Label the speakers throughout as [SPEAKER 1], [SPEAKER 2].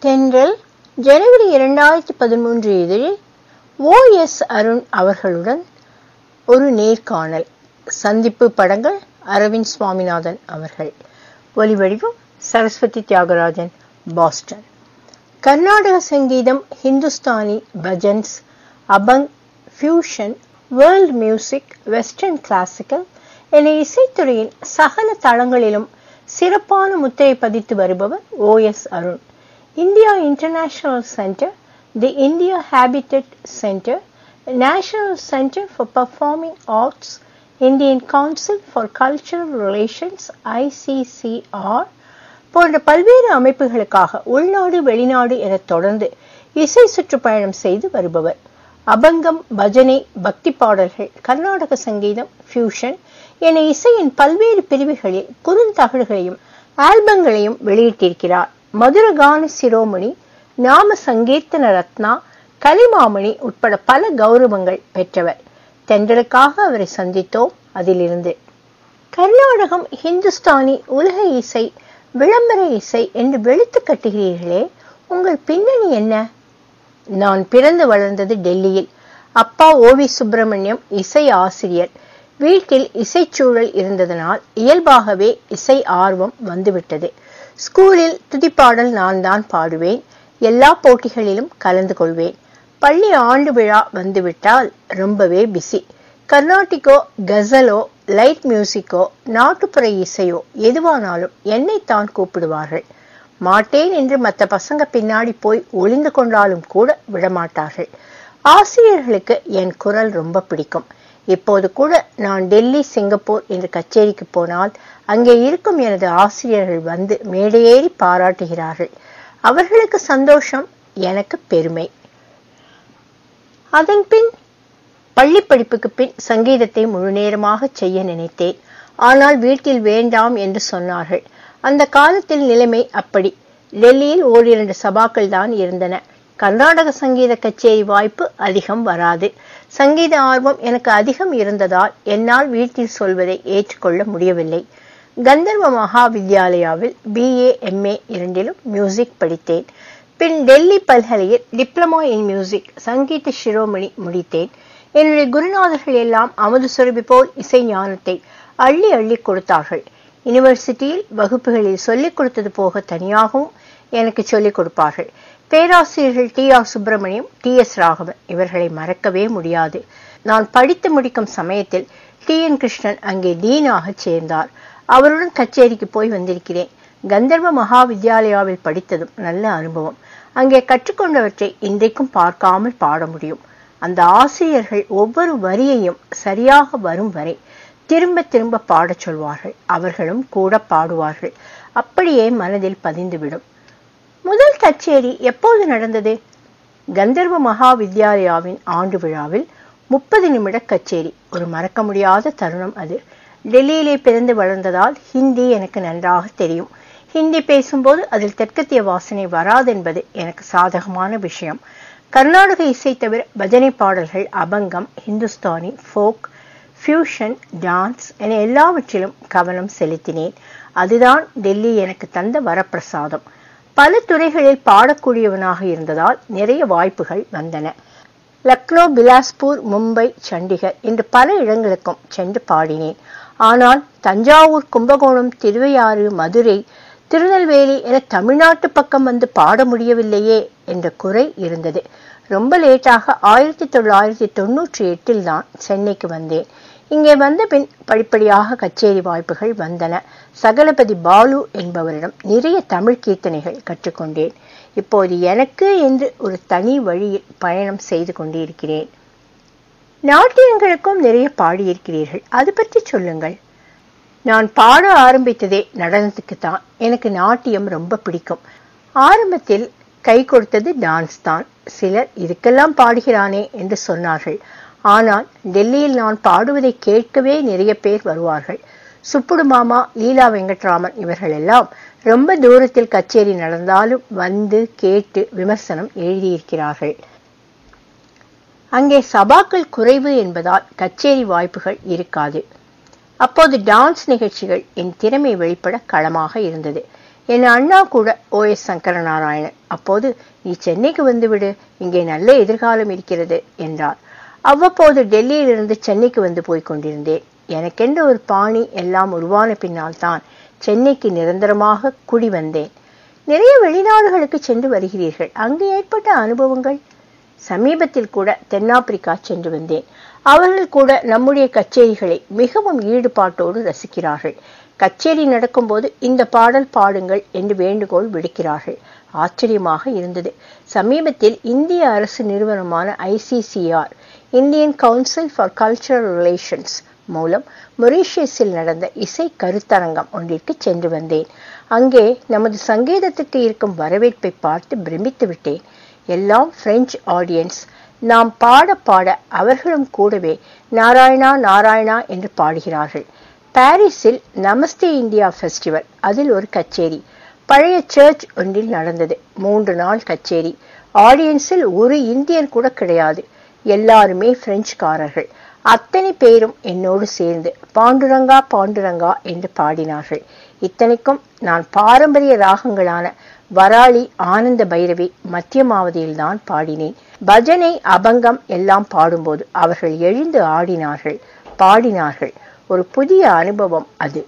[SPEAKER 1] தென்றல் ஜனவரி இரண்டாயிரத்தி பதிமூன்று இதழில் ஓ எஸ் அருண் அவர்களுடன் ஒரு நேர்காணல் சந்திப்பு படங்கள் அரவிந்த் சுவாமிநாதன் அவர்கள் ஒலிவடிவம் சரஸ்வதி தியாகராஜன் பாஸ்டன் கர்நாடக சங்கீதம் ஹிந்துஸ்தானி பஜன்ஸ் அபங் fusion world music western classical என இசைத்துறையின் சகல தளங்களிலும் சிறப்பான முத்திரை பதித்து வருபவர் O S Arun India International Centre the India Habitat Centre National Centre for Performing Arts Indian Council for Cultural Relations ICCR போன்ற பல்வேறு அமைப்புகளுக்காக உள்நாடு வெளிநாடு என தொடர்ந்து இசை சுற்றுப்பயணம் செய்து வருபவர் அபங்கம் பஜனை பக்தி பாடல்கள் கர்நாடக சங்கீதம் ஃபியூஷன் என இசையின் பல்வேறு பிரிவுகளில் குறுந்தகடுகளையும் ஆல்பங்களையும் வெளியிட்டிருக்கிறார் மதுரகான சிரோமணி நாம சங்கீர்த்தன ரத்னா கலிமாமணி உட்பட பல கௌரவங்கள் பெற்றவர் தென்றலுக்காக அவரை சந்தித்தோம் அதிலிருந்து கர்நாடகம் ஹிந்துஸ்தானி உலக இசை விளம்பர இசை என்று வெளுத்து கட்டுகிறீர்களே உங்கள் பின்னணி என்ன நான் பிறந்து வளர்ந்தது டெல்லியில் அப்பா ஓவி சுப்பிரமணியம் இசை ஆசிரியர் வீட்டில் இசைச்சூழல் இருந்ததனால் இயல்பாகவே இசை ஆர்வம் வந்துவிட்டது ஸ்கூலில் துதிப்பாடல் நான் தான் பாடுவேன் எல்லா போட்டிகளிலும் கலந்து கொள்வேன் பள்ளி ஆண்டு விழா வந்துவிட்டால் ரொம்பவே பிஸி கர்நாடிகோ கசலோ லைட் மியூசிக்கோ நாட்டுப்புற இசையோ எதுவானாலும் என்னை தான் கூப்பிடுவார்கள் மாட்டேன் என்று மற்ற பசங்க பின்னாடி போய் ஒளிந்து கொண்டாலும் கூட விடமாட்டார்கள் ஆசிரியர்களுக்கு என் குரல் ரொம்ப பிடிக்கும் இப்போது கூட நான் டெல்லி சிங்கப்பூர் என்று கச்சேரிக்கு போனால் அங்கே இருக்கும் எனது ஆசிரியர்கள் வந்து மேடையேறி பாராட்டுகிறார்கள் அவர்களுக்கு சந்தோஷம் எனக்கு பெருமை அதன் பின் பள்ளி படிப்புக்கு பின் சங்கீதத்தை முழு நேரமாக செய்ய நினைத்தேன் ஆனால் வீட்டில் வேண்டாம் என்று சொன்னார்கள் அந்த காலத்தில் நிலைமை அப்படி டெல்லியில் ஓரிரண்டு சபாக்கள் தான் இருந்தன கர்நாடக சங்கீத கச்சேரி வாய்ப்பு அதிகம் வராது சங்கீத ஆர்வம் எனக்கு அதிகம் இருந்ததால் என்னால் வீட்டில் சொல்வதை ஏற்றுக்கொள்ள முடியவில்லை கந்தர்வ மகா வித்யாலயாவில் பிஏ எம்ஏ இரண்டிலும் மியூசிக் படித்தேன் பின் டெல்லி பல்கலையில் diploma in music Sangeeta Shiromani முடித்தேன் என்னுடைய குருநாதர்கள் எல்லாம் அமுது சுரபி போல் இசை ஞானத்தை அள்ளி அள்ளி கொடுத்தார்கள் யூனிவர்சிட்டியில் வகுப்புகளில் சொல்லிக் கொடுத்தது போக தனியாகவும் எனக்கு சொல்லிக் கொடுப்பார்கள் பேராசிரியர்கள் T R Subramaniam T S Raghavan இவர்களை மறக்கவே முடியாது நான் படித்து முடிக்கும் சமயத்தில் டி என் கிருஷ்ணன் அங்கே டீனாக சேர்ந்தார் அவருடன் கச்சேரிக்கு போய் வந்திருக்கிறேன் கந்தர்வ மகா வித்யாலயாவில் படித்ததும் நல்ல அனுபவம் அங்கே கற்றுக்கொண்டவற்றை இன்றைக்கும் பார்க்காமல் பாட முடியும் அந்த ஆசிரியர்கள் ஒவ்வொரு வரியையும் சரியாக வரும் வரை திரும்ப திரும்ப பாடச் சொல்வார்கள் அவர்களும் கூட பாடுவார்கள் அப்படியே மனதில் பதிந்துவிடும் முதல் கச்சேரி எப்போது நடந்தது கந்தர்வ மகா வித்யாலயாவின் ஆண்டு விழாவில் முப்பது நிமிட கச்சேரி ஒரு மறக்க முடியாத தருணம் அது டெல்லியிலே பிறந்து வளர்ந்ததால் ஹிந்தி எனக்கு நன்றாக தெரியும் ஹிந்தி பேசும்போது அதில் தெற்கத்திய வாசனை வராதென்பது எனக்கு சாதகமான விஷயம் கர்நாடக இசை தவிர பஜனை பாடல்கள் அபங்கம் ஹிந்துஸ்தானி ஃபோக் ஃபியூஷன் டான்ஸ் என எல்லாவற்றிலும் கவனம் செலுத்தினேன் அதுதான் டெல்லி எனக்கு தந்த வரப்பிரசாதம் பல துறைகளில் பாடக்கூடியவனாக இருந்ததால் நிறைய வாய்ப்புகள் வந்தன லக்னோ பிலாஸ்பூர் மும்பை சண்டிகர் என்று பல இடங்களுக்கும் சென்று பாடினேன் ஆனால் தஞ்சாவூர் கும்பகோணம் திருவையாறு மதுரை திருநெல்வேலி என தமிழ்நாட்டு பக்கம் வந்து பாட முடியவில்லையே என்ற குறை இருந்தது ரொம்ப லேட்டாக ஆயிரத்தி தொள்ளாயிரத்தி தொண்ணூற்றி எட்டில் தான் சென்னைக்கு வந்தேன் இங்கே வந்த பின் படிப்படியாக கச்சேரி வாய்ப்புகள் வந்தன சகலபதி பாலு என்பவரிடம் நிறைய தமிழ் கீர்த்தனைகள் கற்றுக்கொண்டேன் இப்போது எனக்கு என்று ஒரு தனி வழியில் பயணம் செய்து கொண்டிருக்கிறேன் நாட்டியங்களுக்கும் நிறைய பாடியிருக்கிறீர்கள் அது பற்றி சொல்லுங்கள் நான் பாட ஆரம்பித்ததே நடனத்துக்கு தான் எனக்கு நாட்டியம் ரொம்ப பிடிக்கும் ஆரம்பத்தில் கை கொடுத்தது டான்ஸ் தான் சிலர் இதுக்கெல்லாம் பாடுகிறானே என்று சொன்னார்கள் ஆனால் டெல்லியில் நான் பாடுவதை கேட்கவே நிறைய பேர் வருவார்கள் சுப்புடு மாமா லீலா வெங்கட்ராமன் இவர்கள் எல்லாம் ரொம்ப தூரத்தில் கச்சேரி நடந்தாலும் வந்து கேட்டு விமர்சனம் எழுதியிருக்கிறார்கள் அங்கே சபாக்கள் குறைவு என்பதால் கச்சேரி வாய்ப்புகள் இருக்காது அப்போது டான்ஸ் நிகழ்ச்சிகள் என் திறமை வெளிப்பட களமாக இருந்தது என் அண்ணா கூட ஓ எஸ் சங்கரநாராயணன் அப்போது நீ சென்னைக்கு வந்துவிடு இங்கே நல்ல எதிர்காலம் இருக்கிறது என்றார் அவ்வப்போது டெல்லியிலிருந்து சென்னைக்கு வந்து போய் கொண்டிருந்தேன் எனக்கென்ற ஒரு பாணி எல்லாம் உருவான பின்னால் தான் சென்னைக்கு நிரந்தரமாக குடி வந்தேன் நிறைய வெளிநாடுகளுக்கு சென்று வருகிறீர்கள் அங்கு ஏற்பட்ட அனுபவங்கள் சமீபத்தில் கூட தென்னாப்பிரிக்கா சென்று வந்தேன் அவர்கள் கூட நம்முடைய கச்சேரிகளை மிகவும் ஈடுபாட்டோடு ரசிக்கிறார்கள் கச்சேரி நடக்கும்போது இந்த பாடல் பாடுங்கள் என்று வேண்டுகோள் விடுக்கிறார்கள் ஆச்சரியமாக இருந்தது சமீபத்தில் இந்திய அரசு நிறுவனமான ICCR Indian Council for Cultural Relations மூலம் மொரீஷியஸில் நடந்த இசை கருத்தரங்கம் ஒன்றிற்கு சென்று வந்தேன் அங்கே நமது சங்கீதத்துக்கு இருக்கும் வரவேற்பை பார்த்து பிரமித்து விட்டேன் எல்லாம் பிரெஞ்சு ஆடியன்ஸ் நாம் பாட பாட அவர்களும் கூடவே நாராயணா நாராயணா என்று பாடுகிறார்கள் பாரிஸில் நமஸ்தே இந்தியா ஃபெஸ்டிவல் அதில் ஒரு கச்சேரி பழைய சர்ச் ஒன்றில் நடந்தது மூன்று நாள் கச்சேரி ஆடியன்ஸில் ஒரு இந்தியர் கூட கிடையாது எல்லாருமே பிரெஞ்சுக்காரர்கள் அத்தனை பேரும் என்னோடு சேர்ந்து பாண்டுரங்கா பாண்டுரங்கா என்று பாடினார்கள் இத்தனைக்கும் நான் பாரம்பரிய ராகங்களான வராளி ஆனந்த பைரவி மத்தியமாவதியில் தான் பாடினேன் பஜனை அபங்கம் எல்லாம் பாடும்போது அவர்கள் எழுந்து ஆடினார்கள் பாடினார்கள் ஒரு புதிய அனுபவம் அது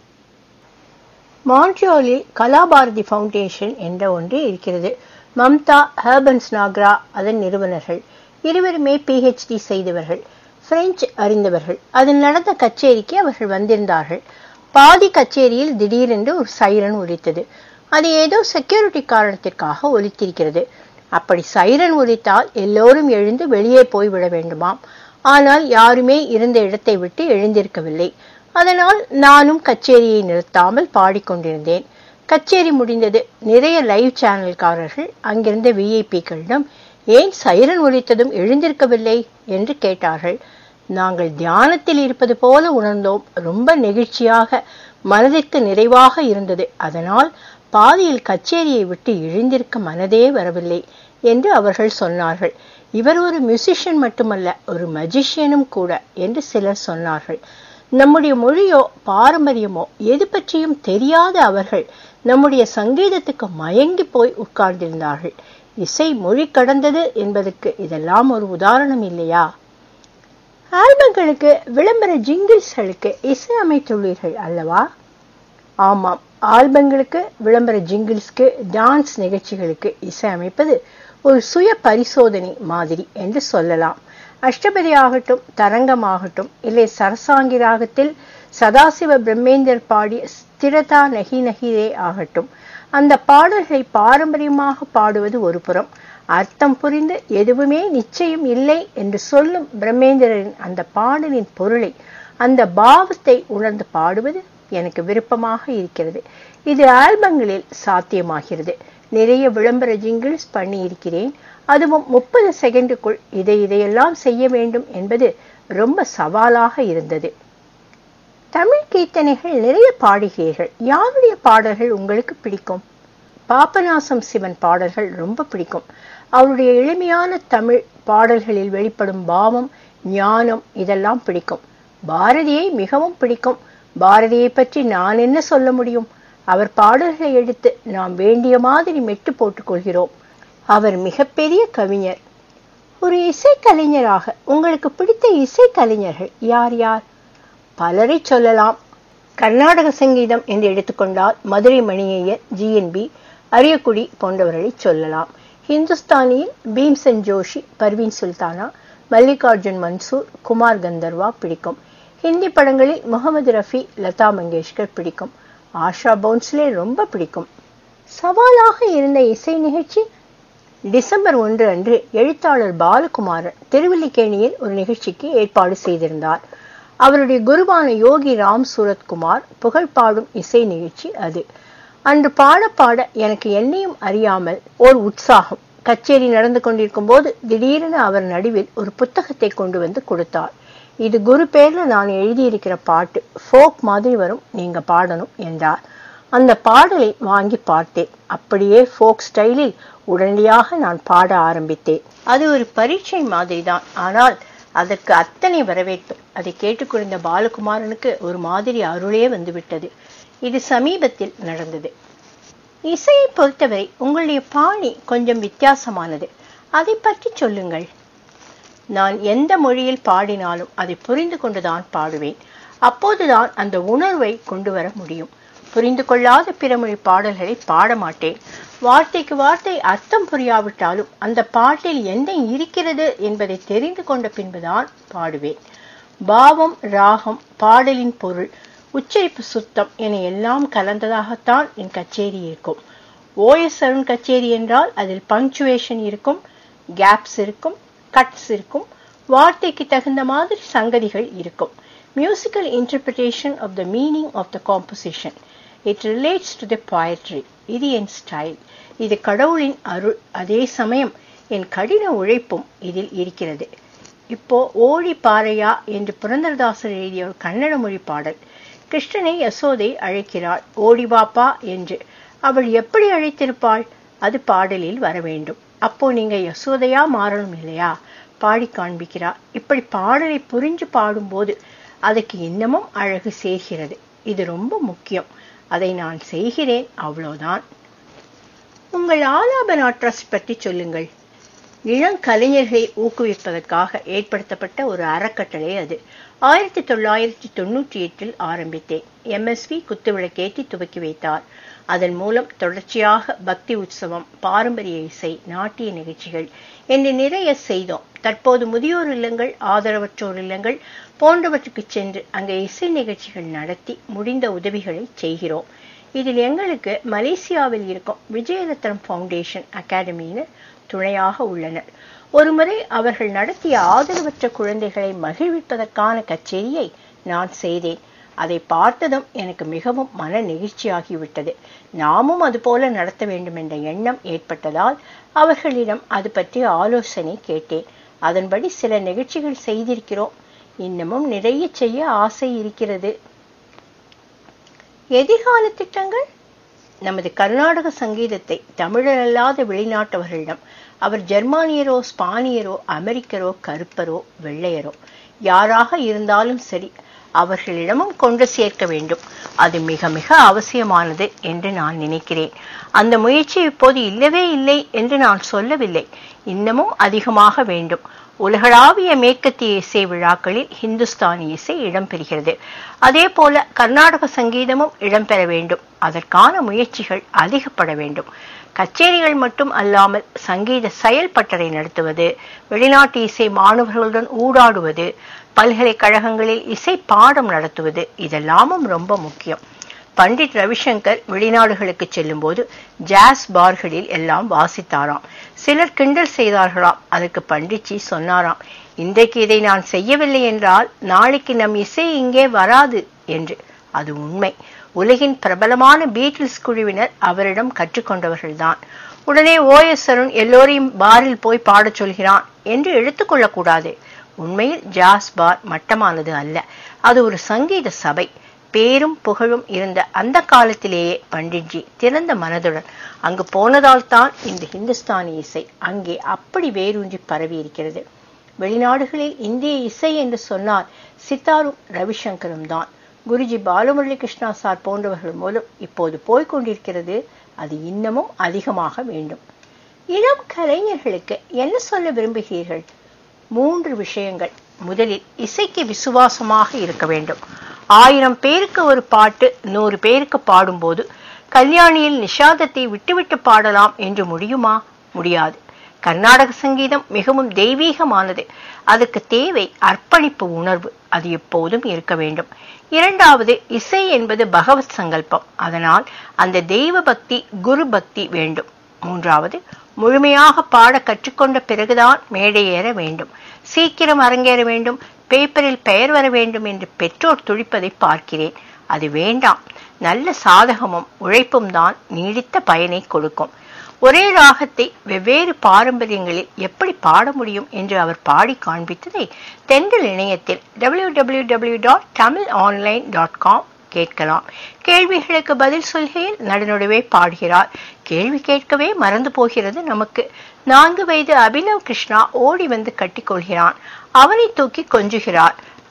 [SPEAKER 1] மான்ட்ரியாலில் கலாபாரதி ஃபவுண்டேஷன் என்ற ஒன்று இருக்கிறது மம்தா ஹேர்பன்ஸ் நாக்ரா அதன் நிறுவனர்கள் இருவருமே பிஹெச்டி செய்தவர்கள் பிரெஞ்சு அறிந்தவர்கள் அதில் நடந்த கச்சேரிக்கு அவர்கள் வந்திருந்தார்கள் பாதி கச்சேரியில் திடீரென்று ஒரு சைரன் ஒலித்தது அது ஏதோ செக்யூரிட்டி காரணத்திற்காக ஒலித்திருக்கிறது அப்படி சைரன் ஒலித்தால் எல்லோரும் எழுந்து வெளியே போய்விட வேண்டுமாம் ஆனால் யாருமே இருந்த இடத்தை விட்டு எழுந்திருக்கவில்லை அதனால் நானும் கச்சேரியை நிறுத்தாமல் பாடிக்கொண்டிருந்தேன் கச்சேரி முடிந்தது நிறைய லைவ் சேனல்காரர்கள் அங்கிருந்த விஐபிக்களிடம் ஏன் சைரன் ஒலித்ததும் எழுந்திருக்கவில்லை என்று கேட்டார்கள் நாங்கள் தியானத்தில் இருப்பது போல உணர்ந்தோம் ரொம்ப நெகிழ்ச்சியாக மனதிற்கு நிறைவாக இருந்தது அதனால் பாதியில் கச்சேரியை விட்டு எழுந்திருக்க மனதே வரவில்லை என்று அவர்கள் சொன்னார்கள் இவர் ஒரு மியூசிஷியன் மட்டுமல்ல ஒரு மஜிஷியனும் கூட என்று சிலர் சொன்னார்கள் நம்முடைய மொழியோ பாரம்பரியமோ எது பற்றியும் தெரியாத அவர்கள் நம்முடைய சங்கீதத்துக்கு மயங்கி போய் உட்கார்ந்திருந்தார்கள் இசை மொழி கடந்தது என்பதற்கு இதெல்லாம் ஒரு உதாரணம் இல்லையா ஆல்பங்களுக்கு விளம்பர ஜிங்கிள்ஸ்களுக்கு இசை அமைத்துள்ளீர்கள் அல்லவா ஆமாம் ஆல்பங்களுக்கு விளம்பர ஜிங்கிள்ஸ்க்கு டான்ஸ் நிகழ்ச்சிகளுக்கு இசை அமைப்பது ஒரு சுய பரிசோதனை மாதிரி என்று சொல்லலாம் அஷ்டபதி ஆகட்டும் தரங்கமாகட்டும் இல்லை சரசாங்கி ராகத்தில் சதாசிவ பிரம்மேந்தர் பாடிய ஸ்திரதா நகி நகிரே ஆகட்டும் அந்த பாடல்களை பாரம்பரியமாக பாடுவது ஒரு புறம் அர்த்தம் புரிந்து எதுவுமே நிச்சயம் இல்லை என்று சொல்லும் பிரம்மேந்திரரின் அந்த பாடலின் பொருளை அந்த பாவத்தை உணர்ந்து பாடுவது எனக்கு விருப்பமாக இருக்கிறது இது ஆல்பங்களில் சாத்தியமாகிறது நிறைய விளம்பர ஜிங்கிள்ஸ் பண்ணி இருக்கிறேன் அதுவும் முப்பது செகண்டுக்குள் இதை இதையெல்லாம் செய்ய வேண்டும் என்பது ரொம்ப சவாலாக இருந்தது தமிழ் கீர்த்தனைகள் நிறைய பாடுகிறீர்கள் யாருடைய பாடல்கள் உங்களுக்கு பிடிக்கும் பாபநாசம் சிவன் பாடல்கள் ரொம்ப பிடிக்கும் அவருடைய எளிமையான தமிழ் பாடல்களில் வெளிப்படும் பாவம் ஞானம் இதெல்லாம் பிடிக்கும் பாரதியை மிகவும் பிடிக்கும் பாரதியை பற்றி நான் என்ன சொல்ல முடியும் அவர் பாடல்களை எடுத்து நாம் வேண்டிய மாதிரி மெட்டு போட்டுக் கொள்கிறோம் அவர் மிகப்பெரிய கவிஞர் ஒரு இசைக்கலைஞராக உங்களுக்கு பிடித்த இசைக்கலைஞர்கள் யார் யார் பலரை சொல்லலாம் கர்நாடக சங்கீதம் என்று எடுத்துக்கொண்டால் மதுரை மணியையர் ஜிஎன்பி அரியக்குடி போன்றவர்களை சொல்லலாம் ஹிந்துஸ்தானியில் பீம்சன் ஜோஷி பர்வீன் சுல்தானா மல்லிகார்ஜுன் மன்சூர் குமார் கந்தர்வா பிடிக்கும் ஹிந்தி படங்களில் முகமது ரஃபி லதா மங்கேஷ்கர் பிடிக்கும் ஆஷா பவுன்ஸ்லே ரொம்ப பிடிக்கும் சவாலாக இருந்த இசை நிகழ்ச்சி டிசம்பர் ஒன்று அன்று எழுத்தாளர் பாலகுமாரன் திருவல்லிக்கேணியில் ஒரு நிகழ்ச்சிக்கு ஏற்பாடு செய்திருந்தார் அவருடைய குருவான யோகி ராம் சூரத்குமார் புகழ் பாடும் இசை நிகழ்ச்சி அது அன்று பாட பாட எனக்கு என்னையும் அறியாமல் ஓர் உற்சாகம் கச்சேரி நடந்து கொண்டிருக்கும் போது திடீரென அவர் நடுவில் ஒரு புத்தகத்தை கொண்டு வந்து கொடுத்தார் இது குரு பேர்ல நான் எழுதியிருக்கிற பாட்டு ஃபோக் மாதிரி வரும் நீங்க பாடணும் என்றார் அந்த பாடலை வாங்கி பார்த்தேன் அப்படியே ஃபோக் ஸ்டைலில் உடனடியாக நான் பாட ஆரம்பித்தேன் அது ஒரு பரீட்சை மாதிரி தான் ஆனால் அதற்கு அத்தனை வரவேற்பு அதை கேட்டுக்கொண்டிருந்த பாலகுமாரனுக்கு ஒரு மாதிரி அருளே வந்துவிட்டது இது சமீபத்தில் நடந்தது இசையை பொறுத்தவரை உங்களுடைய பாணி கொஞ்சம் வித்தியாசமானது அதை பற்றி சொல்லுங்கள் நான் எந்த மொழியில் பாடினாலும் அதை புரிந்து கொண்டுதான் பாடுவேன் அப்போதுதான் அந்த உணர்வை கொண்டு வர முடியும் புரிந்து கொள்ளாத பிறமொழி பாடல்களை பாட மாட்டேன் வார்த்தைக்கு வார்த்தை அர்த்தம் புரியாவிட்டாலும் அந்த பாட்டில் என்ன இருக்கிறது என்பதை தெரிந்து கொண்ட பின்புதான் பாடுவேன் பாவம் ராகம் பாடலின் பொருள் உச்சரிப்பு சுத்தம் என எல்லாம் கலந்ததாகத்தான் என் கச்சேரி இருக்கும் ஓஎஸ் அருண் கச்சேரி என்றால் அதில் பங்க்சுவேஷன் இருக்கும் கேப்ஸ் இருக்கும் கட்ஸ் இருக்கும் வார்த்தைக்கு தகுந்த மாதிரி சங்கதிகள் இருக்கும் musical interpretation of the meaning of the composition it relates to the poetry இது என் ஸ்டைல் இது கடவுளின் அருள் அதே சமயம் என் கடின உழைப்பும் இதில் இருக்கிறது இப்போ ஓடி பாறையா என்று புரந்தரதாசர் எழுதிய ஒரு கன்னட மொழி பாடல் கிருஷ்ணனை யசோதை அழைக்கிறாள் ஓடி வாப்பா என்று அவள் எப்படி அழைத்திருப்பாள் அது பாடலில் வர வேண்டும் அப்போ நீங்க யசோதையா மாறணும் இல்லையா பாடி காண்பிக்கிறார் இப்படி பாடலை புரிஞ்சு பாடும்போது அதுக்கு இன்னமும் அழகு சேர்கிறது இது ரொம்ப முக்கியம் அதை நான் செய்கிறேன் அவ்வளோதான் உங்கள் ஆலாபனா ட்ரஸ்ட் பற்றி சொல்லுங்கள் இளம் கலைஞர்களை ஊக்குவிப்பதற்காக ஏற்படுத்தப்பட்ட ஒரு அறக்கட்டளை அது ஆயிரத்தி தொள்ளாயிரத்தி தொண்ணூற்றி எட்டில் ஆரம்பித்தேன் எம்எஸ்வி குத்துவிளக்கேற்றி துவக்கி வைத்தார் அதன் மூலம் தொடர்ச்சியாக பக்தி உற்சவம் பாரம்பரிய இசை நாட்டிய நிகழ்ச்சிகள் என்று நிறைய செய்தோம் தற்போது முதியோர் இல்லங்கள் ஆதரவற்றோர் இல்லங்கள் போன்றவற்றுக்கு சென்று அங்கே இசை நிகழ்ச்சிகள் நடத்தி முடிந்த உதவிகளை செய்கிறோம் இதில் எங்களுக்கு மலேசியாவில் இருக்கும் விஜயரத்னம் ஃபவுண்டேஷன் அகாடமின்னு துணையாக உள்ளனர் ஒருமுறை அவர்கள் நடத்திய ஆதரவற்ற குழந்தைகளை மகிழ்விப்பதற்கான கச்சேரியை நான் செய்தேன் அதை பார்த்ததும் எனக்கு மிகவும் மன நெகிழ்ச்சியாகிவிட்டது நாமும் அதுபோல நடத்த வேண்டும் என்ற எண்ணம் ஏற்பட்டதால் அவர்களிடம் அது பற்றி ஆலோசனை கேட்டேன் அதன்படி சில நிகழ்ச்சிகள் செய்திருக்கிறோம் இன்னமும் நிறைய செய்ய ஆசை இருக்கிறது எதிர்கால திட்டங்கள் நமது கர்நாடக சங்கீதத்தை தமிழரல்லாத வெளிநாட்டவர்களிடம் அவர் ஜெர்மானியரோ ஸ்பானியரோ அமெரிக்கரோ கருப்பரோ வெள்ளையரோ யாராக இருந்தாலும் சரி அவர்களிடமும் கொண்டு சேர்க்க வேண்டும் அது மிக மிக அவசியமானது என்று நான் நினைக்கிறேன் அந்த முயற்சி இப்போது இல்லவே இல்லை என்று நான் சொல்லவில்லை இன்னமும் அதிகமாக வேண்டும் உலகளாவிய மேற்கத்திய இசை விழாக்களில் ஹிந்துஸ்தானி இசை இடம்பெறுகிறது அதே போல கர்நாடக சங்கீதமும் இடம்பெற வேண்டும் அதற்கான முயற்சிகள் அதிகப்பட வேண்டும் கச்சேரிகள் மட்டும் அல்லாமல் சங்கீத செயல்பட்டறை நடத்துவது வெளிநாட்டு இசை மாணவர்களுடன் ஊடாடுவது பல்கலைக்கழகங்களில் இசை பாடம் நடத்துவது இதெல்லாமும் ரொம்ப முக்கியம் பண்டிட் ரவிசங்கர் வெளிநாடுகளுக்கு செல்லும்போது ஜாஸ் பார்களில் எல்லாம் வாசித்தாராம் சிலர் கிண்டல் செய்தார்களாம் அதற்கு பண்டிட்ஜி சொன்னாராம் இன்றைக்கு இதை நான் செய்யவில்லை என்றால் நாளைக்கு நம் இசை இங்கே வராது என்று அது உண்மை உலகின் பிரபலமான பீட்டில்ஸ் குழுவினர் அவரிடம் கற்றுக்கொண்டவர்கள்தான் உடனே ஓஎஸ் அருண் எல்லோரையும் பாரில் போய் பாடச் சொல்கிறான் என்று எடுத்துக்கொள்ளக்கூடாது உண்மையில் ஜாஸ் பார் மட்டமானது அல்ல அது ஒரு சங்கீத சபை பேரும் புகழும் இருந்த அந்த காலத்திலேயே பண்டிட்ஜி திறந்த மனதுடன் அங்கு போனதால் தான் இந்த ஹிந்துஸ்தானி இசை அங்கே அப்படி வேரூன்றி பரவி இருக்கிறது வெளிநாடுகளில் இந்திய இசை என்று சொன்னால் சித்தாரும் ரவிசங்கரும் தான் குருஜி பாலுமுரளி கிருஷ்ணா சார் போன்றவர்கள் மூலம் இப்போது போய்க் கொண்டிருக்கிறது அது இன்னமும் அதிகமாக வேண்டும் இளம் கலைஞர்களுக்கு என்ன சொல்ல விரும்புகிறீர்கள் மூன்று விஷயங்கள் முதலில் இசைக்கு விசுவாசமாக இருக்க வேண்டும் ஆயிரம் பேருக்கு ஒரு பாட்டு நூறு பேருக்கு பாடும்போது கல்யாணியில் நிஷாதத்தை விட்டுவிட்டு பாடலாம் என்று முடியுமா முடியாது கர்நாடக சங்கீதம் மிகவும் தெய்வீகமானது அதுக்கு தேவை அர்ப்பணிப்பு உணர்வு அது எப்போதும் இருக்க வேண்டும் இரண்டாவது இசை என்பது பகவத் சங்கல்பம் அதனால் அந்த தெய்வ பக்தி குரு பக்தி வேண்டும் மூன்றாவது முழுமையாக பாட கற்றுக்கொண்ட பிறகுதான் மேடை ஏற வேண்டும் சீக்கிரம் அரங்கேற வேண்டும் பேப்பரில் பெயர் வர வேண்டும் என்று பெற்றோர் துடிப்பதை பார்க்கிறேன் அது வேண்டாம் நல்ல சாதகமும் உழைப்பும் தான் நீடித்த பயனை கொடுக்கும் ஒரே ராகத்தை வெவ்வேறு பாரம்பரியங்களில் எப்படி பாட முடியும் என்று அவர் பாடி காண்பித்ததை தென்றல் இணையத்தில் W W W dot Tamil online dot com கேட்கலாம் கேள்விகளுக்கு பதில் சொல்கையில் நடுநடுவே பாடுகிறார் கேள்வி கேட்கவே மறந்து போகிறது நமக்கு நான்கு வயது அபினவ் கிருஷ்ணா ஓடி வந்து கட்டிக்கொள்கிறான் அவனை தூக்கி கொஞ்சுகிறார்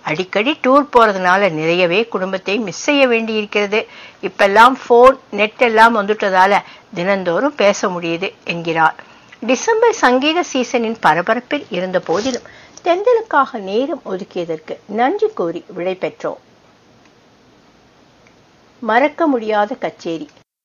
[SPEAKER 1] அடிக்கடி டூர் போறதுனால நிறையவே குடும்பத்தை மிஸ் செய்ய வேண்டியிருக்கிறது இப்பெல்லாம் போன் நெட் எல்லாம் வந்துட்டதால தினந்தோறும் பேச முடியுது என்கிறார் டிசம்பர் சங்கீத சீசனின் பரபரப்பில் இருந்த போதிலும் தென்றலுக்காக நேரம் ஒதுக்கியதற்கு நன்றி கூறி விடை பெற்றோம் மறக்க முடியாத கச்சேரி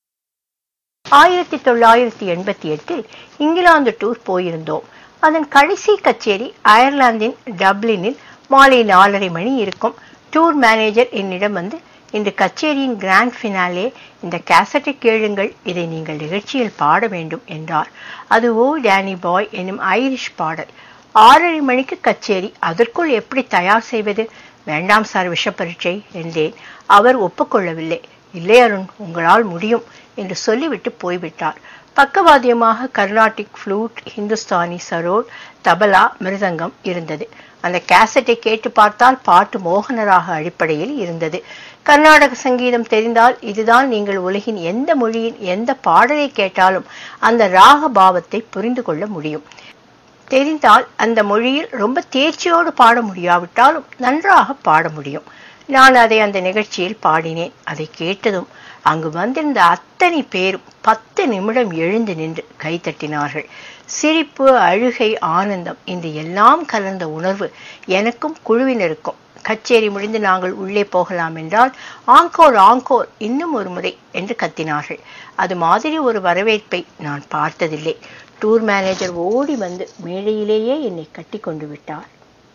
[SPEAKER 1] ஆயிரத்தி தொள்ளாயிரத்தி எண்பத்தி எட்டில் இங்கிலாந்து டூர் போயிருந்தோம் அதன் கடைசி கச்சேரி அயர்லாந்தின் டப்ளினில் மாலை நாலரை மணி இருக்கும் டூர் மேனேஜர் என்னிடம் வந்து இந்த கச்சேரியின் கிராண்ட் ஃபினாலே இந்த கேசட்டை கேளுங்கள் இதை நீங்கள் நிகழ்ச்சியில் பாட வேண்டும் என்றார் அது ஓ டேனி பாய் எனும் ஐரிஷ் பாடல் ஆறரை மணிக்கு கச்சேரி அதற்குள் எப்படி தயார் செய்வது வேண்டாம் சார் விஷ பரீட்சை என்றேன் அவர் ஒப்புக்கொள்ளவில்லை இல்லை அருண் உங்களால் முடியும் என்று சொல்லிவிட்டு போய்விட்டார் பக்கவாத்தியமாக கர்நாடிக் ஃப்ளூட் ஹிந்துஸ்தானி சரோல் தபலா மிருதங்கம் இருந்தது அந்த கேசட்டை கேட்டு பார்த்தால் பாட்டு மோகனராக அடிப்படையில் இருந்தது கர்நாடக சங்கீதம் தெரிந்தால் இதுதான் நீங்கள் உலகின் எந்த மொழியின் எந்த பாடலை கேட்டாலும் அந்த ராக பாவத்தை புரிந்து கொள்ள முடியும் தெரிந்தால் அந்த மொழியில் ரொம்ப தேர்ச்சியோடு பாட முடியாவிட்டாலும் நன்றாக பாட முடியும் நான் அதை அந்த நிகழ்ச்சியில் பாடினேன் அதை கேட்டதும் அங்கு வந்திருந்த அத்தனை பேரும் பத்து நிமிடம் எழுந்து நின்று கைத்தட்டினார்கள் சிரிப்பு அழுகை ஆனந்தம் இந்த எல்லாம் கலந்த உணர்வு எனக்கும் குழுவினருக்கும் கச்சேரி முடிந்து நாங்கள் உள்ளே போகலாம் என்றால் ஆங்கோர் ஆங்கோர் இன்னும் ஒரு முறை என்று கத்தினார்கள் அது மாதிரி ஒரு வரவேற்பை நான் பார்த்ததில்லை டூர் மேனேஜர் ஓடி வந்து மேடையிலேயே என்னை கட்டி கொண்டு விட்டார்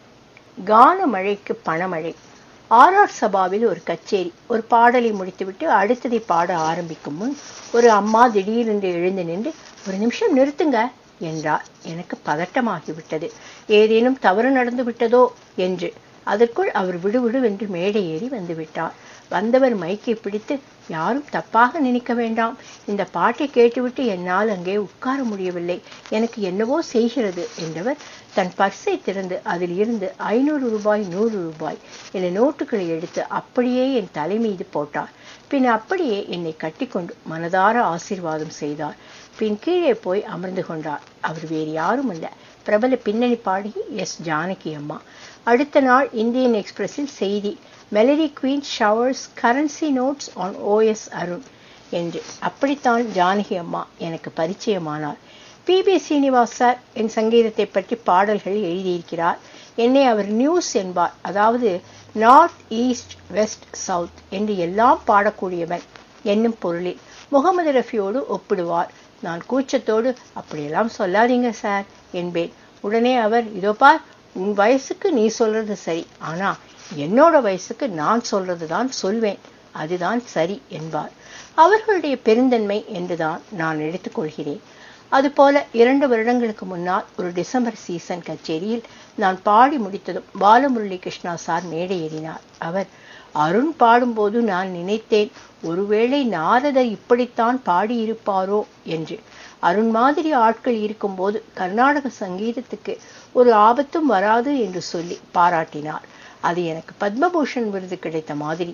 [SPEAKER 1] கான மழைக்கு பணமழை ஆர்ஆர் சபாவில் ஒரு கச்சேரி ஒரு பாடலை முடித்துவிட்டு அடுத்ததை பாட ஆரம்பிக்கும் முன் ஒரு அம்மா திடீரென்று எழுந்து நின்று ஒரு நிமிஷம் நிறுத்துங்க என்றார் எனக்கு பதட்டமாகிவிட்டது ஏதேனும் தவறு நடந்து விட்டதோ என்று அதற்குள் அவர் விடுவிடுவென்று மேடை ஏறி வந்து விட்டார் வந்தவர் மைக்கை பிடித்து யாரும் தப்பாக நினைக்க வேண்டாம் இந்த பாட்டை கேட்டுவிட்டு என்னால் அங்கே உட்கார முடியவில்லை எனக்கு என்னவோ செய்கிறது என்றவர் தன் பர்ஸை திறந்து அதில் இருந்து ஐநூறு ரூபாய் நூறு ரூபாய் என நோட்டுகளை எடுத்து அப்படியே என் தலை மீது போட்டார் பின் அப்படியே என்னை கட்டிக்கொண்டு மனதார ஆசீர்வாதம் செய்தார் பின் கீழே போய் அமர்ந்து கொண்டார் அவர் வேறு யாரும் அல்ல பிரபல பின்னணி பாடகி எஸ் ஜானகி அம்மா அடுத்த நாள் இந்தியன் எக்ஸ்பிரஸில் செய்தி melody queen showers currency notes on OS Arun என்று அப்படித்தான் ஜானகி அம்மா எனக்கு பரிச்சயமானார் பி பி சீனிவாஸ் சார் என் சங்கீதத்தை பற்றி பாடல்கள் எழுதியிருக்கிறார் என்னை அவர் நியூஸ் என்பார் அதாவது நார்த் ஈஸ்ட் வெஸ்ட் சவுத் என்று எல்லாம் பாடக்கூடியவன் என்னும் பொருளில் முகமது ரஃபியோடு ஒப்பிடுவார் நான் கூச்சத்தோடு அப்படியெல்லாம் சொல்லாதீங்க சார் என்பேன் உடனே அவர் இதோ பார் உன் வயசுக்கு நீ சொல்றது சரி ஆனா என்னோட வயசுக்கு நான் சொல்றதுதான் சொல்வேன் அதுதான் சரி என்பார் அவர்களுடைய பெருந்தன்மை என்றுதான் நான் எடுத்துக்கொள்கிறேன் அதுபோல இரண்டு வருடங்களுக்கு முன்னால் ஒரு டிசம்பர் சீசன் கச்சேரியில் நான் பாடி முடித்ததும் பாலமுரளி கிருஷ்ணா சார் மேடை ஏறினார் அவர் அருண் பாடும்போது நான் நினைத்தேன் ஒருவேளை நாரதர் இப்படித்தான் பாடியிருப்பாரோ என்று அருண் மாதிரி ஆட்கள் இருக்கும்போது கர்நாடக சங்கீதத்துக்கு ஒரு ஆபத்தும் வராது என்று சொல்லி பாராட்டினார் அது எனக்கு பத்மபூஷன் விருது கிடைத்த மாதிரி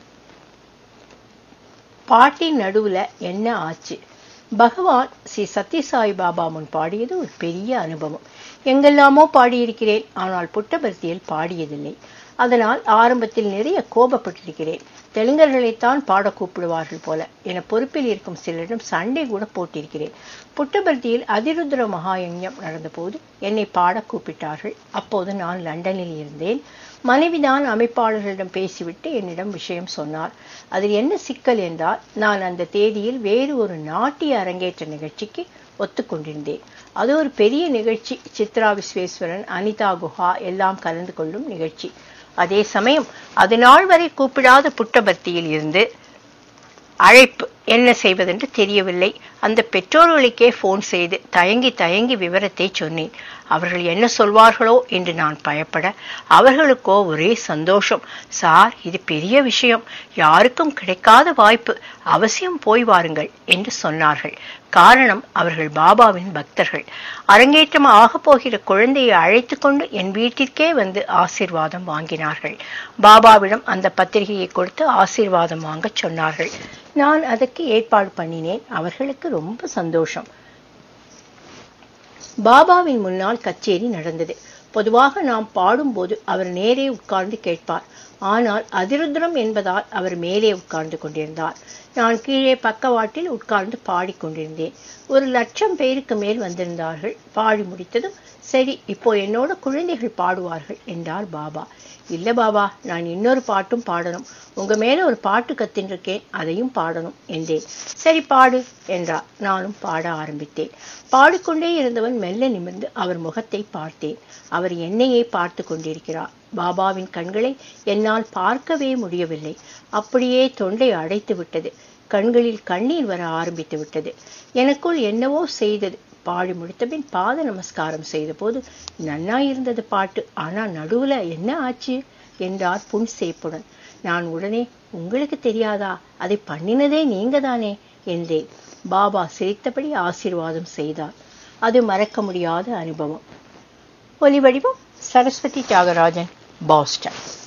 [SPEAKER 1] பாட்டின் நடுவுல என்ன ஆச்சு பகவான் ஸ்ரீ சத்யசாய் பாபா முன் பாடியது ஒரு பெரிய அனுபவம் எங்கெல்லாமோ பாடியிருக்கிறேன் ஆனால் புட்டபர்த்தியில் பாடியதில்லை அதனால் ஆரம்பத்தில் நிறைய கோபப்பட்டிருக்கிறேன் தெலுங்கர்களைத்தான் பாட கூப்பிடுவார்கள் போல என பொறுப்பில் இருக்கும் சிலரிடம் சண்டை கூட போட்டிருக்கிறேன் புட்டபர்த்தியில் அதிருத்ர மகாயஞ்ஞம் நடந்தபோது என்னை பாட கூப்பிட்டார்கள் அப்போது நான் லண்டனில் இருந்தேன் மனைவிதான் அமைப்பாளர்களிடம் பேசிவிட்டு என்னிடம் விஷயம் சொன்னார் அதில் என்ன சிக்கல் என்றால் நான் அந்த தேதியில் வேறு ஒரு நாட்டிய அரங்கேற்ற நிகழ்ச்சிக்கு ஒத்துக்கொண்டிருந்தேன் அது ஒரு பெரிய நிகழ்ச்சி சித்ரா விஸ்வேஸ்வரன் அனிதா குஹா எல்லாம் கலந்து கொள்ளும் நிகழ்ச்சி அதே சமயம் அது நாள் வரை கூப்பிடாத புட்டபர்த்தியில் இருந்து அழைப்பு என்ன செய்வதென்று தெரியவில்லை அந்த பெற்றோர்களுக்கே போன் செய்து தயங்கி தயங்கி விவரத்தை சொன்னேன் அவர்கள் என்ன சொல்வார்களோ என்று நான் பயப்பட அவர்களுக்கோ ஒரே சந்தோஷம் சார் இது பெரிய விஷயம் யாருக்கும் கிடைக்காத வாய்ப்பு அவசியம் போய் வாருங்கள் என்று சொன்னார்கள் காரணம் அவர்கள் பாபாவின் பக்தர்கள் அரங்கேற்றம் ஆகப் போகிற குழந்தையை அழைத்து கொண்டு என் வீட்டிற்கே வந்து ஆசீர்வாதம் வாங்கினார்கள் பாபாவிடம் அந்த பத்திரிகையை கொடுத்து ஆசீர்வாதம் வாங்க சொன்னார்கள் நான் அதற்கு ஏற்பாடு பண்ணினேன் அவர்களுக்கு ரொம்ப சந்தோஷம் பாபாவின் முன்னால் கச்சேரி நடந்தது பொதுவாக நாம் பாடும்போது அவர் நேரே உட்கார்ந்து கேட்பார் ஆனால் அதிருத்ரம் என்பதால் அவர் மேலே உட்கார்ந்து கொண்டிருந்தார் நான் கீழே பக்கவாட்டில் உட்கார்ந்து பாடிக்கொண்டிருந்தேன் ஒரு லட்சம் பேருக்கு மேல் வந்திருந்தார்கள் பாடி முடித்ததும் சரி இப்போ என்னோட குழந்தைகள் பாடுவார்கள் என்றார் பாபா இல்ல பாபா நான் இன்னொரு பாட்டும் பாடணும் உங்க மேல ஒரு பாட்டு கத்தின்றிருக்கேன் அதையும் பாடணும் என்றேன் சரி பாடு என்றார் நானும் பாட ஆரம்பித்தேன் பாடிக்கொண்டே இருந்தவன் மெல்ல நிமிர்ந்து அவர் முகத்தை பார்த்தேன் அவர் என்னையே பார்த்து கொண்டிருக்கிறார் பாபாவின் கண்களை என்னால் பார்க்கவே முடியவில்லை அப்படியே தொண்டை அடைத்து விட்டது கண்களில் கண்ணீர் வர ஆரம்பித்து விட்டது எனக்குள் என்னவோ செய்தது பாடி முடித்தபின் பாத நமஸ்காரம் செய்தபோது நன்னா இருந்தது பாட்டு ஆனா நடுவுல என்ன ஆச்சு என்றார் புன்சேப்புடன் நான் உடனே உங்களுக்கு தெரியாதா அதை பண்ணினதே நீங்க தானே என்றேன் பாபா சிரித்தபடி ஆசீர்வாதம் செய்தார் அது மறக்க முடியாத அனுபவம் ஒலி வடிவம் சரஸ்வதி தியாகராஜன் பாஸ்டன்